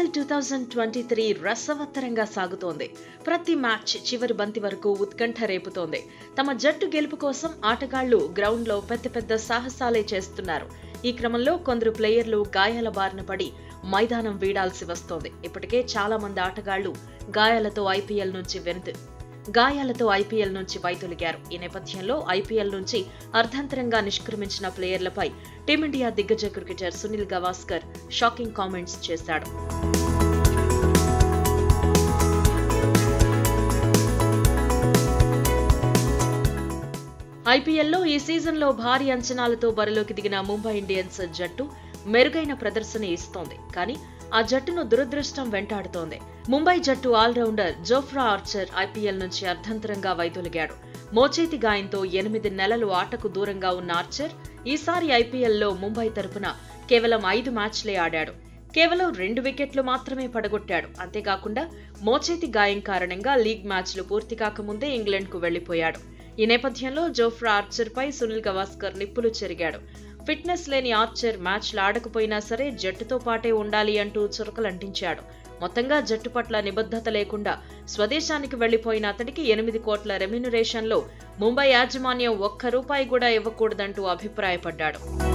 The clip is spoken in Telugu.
IPL two thousand twenty three రసవత్తరంగా సాగుతోంది ప్రతి మ్యాచ్ చివరి బంతి వరకు ఉత్కంఠ రేపుతోంది తమ జట్టు గెలుపు కోసం ఆటగాళ్లు గ్రౌండ్లో పెద్ద పెద్ద సాహసాలే చేస్తున్నారు ఈ క్రమంలో కొందరు ప్లేయర్లు గాయాల బారిన పడి మైదానం వీడాల్సి వస్తోంది ఇప్పటికే చాలా మంది ఆటగాళ్లు గాయాలతో ఐపీఎల్ నుంచి వెనుతి గాయాలతో ఐపీఎల్ నుంచి వైదొలిగారు ఈ నేపథ్యంలో ఐపీఎల్ నుంచి అర్ధాంతరంగా నిష్క్రమించిన ప్లేయర్లపై టీమిండియా దిగ్గజ cricketer Sunil Gavaskar shocking comments చేశాడు ఐపీఎల్లో ఈ సీజన్లో భారీ అంచనాలతో బరిలోకి దిగిన ముంబై ఇండియన్స్ జట్టు మెరుగైన ప్రదర్శన ఇస్తోంది కానీ ఆ జట్టును దురదృష్టం వెంటాడుతోంది ముంబై జట్టు ఆల్రౌండర్ జోఫ్రా ఆర్చర్ ఐపీఎల్ నుంచి అర్ధంతరంగా వైదొలిగాడు మోచేతి గాయంతో ఎనిమిది నెలలు ఆటకు దూరంగా ఉన్న ఆర్చర్ ఈసారి ఐపీఎల్లో ముంబై తరపున కేవలం ఐదు మ్యాచ్లే ఆడాడు కేవలం రెండు వికెట్లు మాత్రమే పడగొట్టాడు అంతేకాకుండా మోచేతి గాయం కారణంగా లీగ్ మ్యాచ్లు పూర్తి కాకముందే ఇంగ్లాండ్కు వెళ్లిపోయాడు ఈ నేపథ్యంలో జోఫ్రా ఆర్చర్ పై సునీల్ గవాస్కర్ నిప్పులు చెరిగాడు ఫిట్నెస్ లేని ఆర్చర్ మ్యాచ్లు ఆడకపోయినా సరే జట్టుతో పాటే ఉండాలి అంటూ చురకలంటించాడు మొత్తంగా జట్టు పట్ల నిబద్ధత లేకుండా స్వదేశానికి వెళ్లిపోయిన అతడికి ఎనిమిది కోట్ల రెమ్యునరేషన్లో ముంబై యాజమాన్యం ఒక్క రూపాయి కూడా ఇవ్వకూడదంటూ అభిప్రాయపడ్డాడు